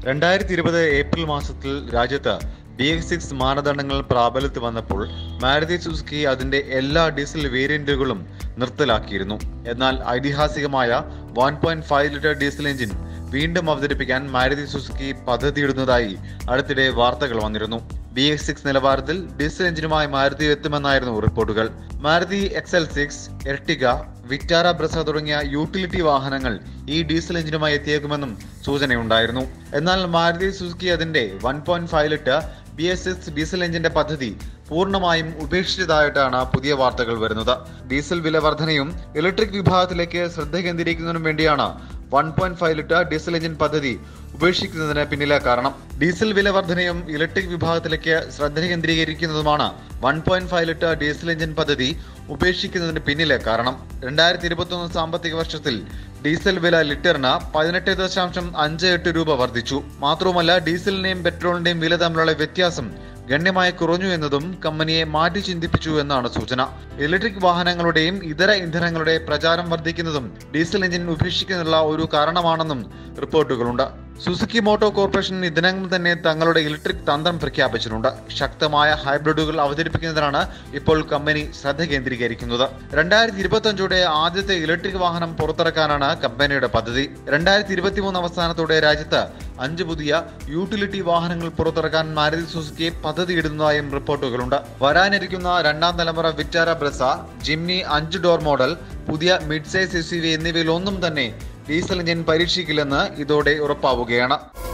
രണ്ടായിരത്തി ഇരുപത് ഏപ്രിൽ മാസത്തിൽ രാജ്യത്ത് ബി എക്സ് സിക്സ് മാനദണ്ഡങ്ങൾ പ്രാബല്യത്തിൽ വന്നപ്പോൾ മാരുതി സുസുക്കി അതിന്റെ എല്ലാ ഡീസൽ വേരിയന്റുകളും നിർത്തലാക്കിയിരുന്നു എന്നാൽ ഐതിഹാസികമായ one point five litre diesel engine വീണ്ടും അവതരിപ്പിക്കാൻ മാരുതി സുസുക്കി പദ്ധതിയിടുന്നതായി അടുത്തിടെ വാർത്തകൾ വന്നിരുന്നു ബി എക്സ് സിക്സ് നിലവാരത്തിൽ ഡീസൽ എഞ്ചിനുമായി മാരുതി എത്തുമെന്നായിരുന്നു റിപ്പോർട്ടുകൾ Maruti XL six Ertiga Vitara Brezza തുടങ്ങിയ യൂട്ടിലിറ്റി വാഹനങ്ങൾ ഈ ഡീസൽ എഞ്ചിനുമായി എത്തിയേക്കുമെന്നും സൂചനയുണ്ടായിരുന്നു എന്നാൽ മാരുതി സുസുക്കി അതിന്റെ one point five litre B S six diesel എഞ്ചിന്റെ പദ്ധതി പൂർണ്ണമായും ഉപേക്ഷിച്ചതായിട്ടാണ് പുതിയ വാർത്തകൾ വരുന്നത് ഡീസൽ വില വർധനയും ഇലക്ട്രിക് വിഭാഗത്തിലേക്ക് ശ്രദ്ധ കേന്ദ്രീകരിക്കുന്നതിനും വേണ്ടിയാണ് one point five litre diesel engine പദ്ധതി ഉപേക്ഷിക്കുന്നതിന് പിന്നിലെ കാരണം ഡീസൽ വില വർധനയും ഇലക്ട്രിക് വിഭാഗത്തിലേക്ക് ശ്രദ്ധ കേന്ദ്രീകരിക്കുന്നതുമാണ് one point five litre diesel engine പദ്ധതി ഉപേക്ഷിക്കുന്നതിന് പിന്നിലെ കാരണം രണ്ടായിരത്തി ഇരുപത്തി സാമ്പത്തിക വർഷത്തിൽ ഡീസൽ വില ലിറ്ററിന് പതിനെട്ട് ദശാംശം അഞ്ച് എട്ട് രൂപ വർദ്ധിച്ചു മാത്രവുമല്ല ഡീസലിന്റെയും പെട്രോളിന്റെയും വില തമ്മിലുള്ള വ്യത്യാസം ഗണ്യമായി കുറഞ്ഞു എന്നതും കമ്പനിയെ മാറ്റി ചിന്തിപ്പിച്ചു എന്നാണ് സൂചന ഇലക്ട്രിക് വാഹനങ്ങളുടെയും ഇതര ഇന്ധനങ്ങളുടെ പ്രചാരം വർദ്ധിക്കുന്നതും ഡീസൽ എഞ്ചിൻ ഉപേക്ഷിക്കുന്നതിനുള്ള ഒരു കാരണമാണെന്നും റിപ്പോർട്ടുകളുണ്ട് സുസുക്കി മോട്ടോർ കോർപ്പറേഷൻ ഇതിനകം തന്നെ തങ്ങളുടെ ഇലക്ട്രിക് തന്ത്രം പ്രഖ്യാപിച്ചിട്ടുണ്ട് ശക്തമായ ഹൈബ്രിഡുകൾ അവതരിപ്പിക്കുന്നതിനാണ് ഇപ്പോൾ കമ്പനി ശ്രദ്ധ കേന്ദ്രീകരിക്കുന്നത് രണ്ടായിരത്തി ഇരുപത്തി അഞ്ചോടെ ആദ്യത്തെ ഇലക്ട്രിക് വാഹനം പുറത്തിറക്കാനാണ് കമ്പനിയുടെ പദ്ധതി രണ്ടായിരത്തി ഇരുപത്തി മൂന്ന് അവസാനത്തോടെ രാജ്യത്ത് അഞ്ച് പുതിയ യൂട്ടിലിറ്റി വാഹനങ്ങൾ പുറത്തിറക്കാൻ മാരുതി സുസുക്കി പദ്ധതിയിടുന്നതായും റിപ്പോർട്ടുകളുണ്ട് വരാനിരിക്കുന്ന രണ്ടാം തലമുറ വിറ്റാര ബ്രസ ജിംനി അഞ്ച് ഡോർ മോഡൽ പുതിയ മിഡ് സൈസ് എസ് എന്നിവയിൽ ഒന്നും തന്നെ ഡീസൽ എഞ്ചിൻ പരീക്ഷിക്കില്ലെന്ന് ഇതോടെ ഉറപ്പാവുകയാണ്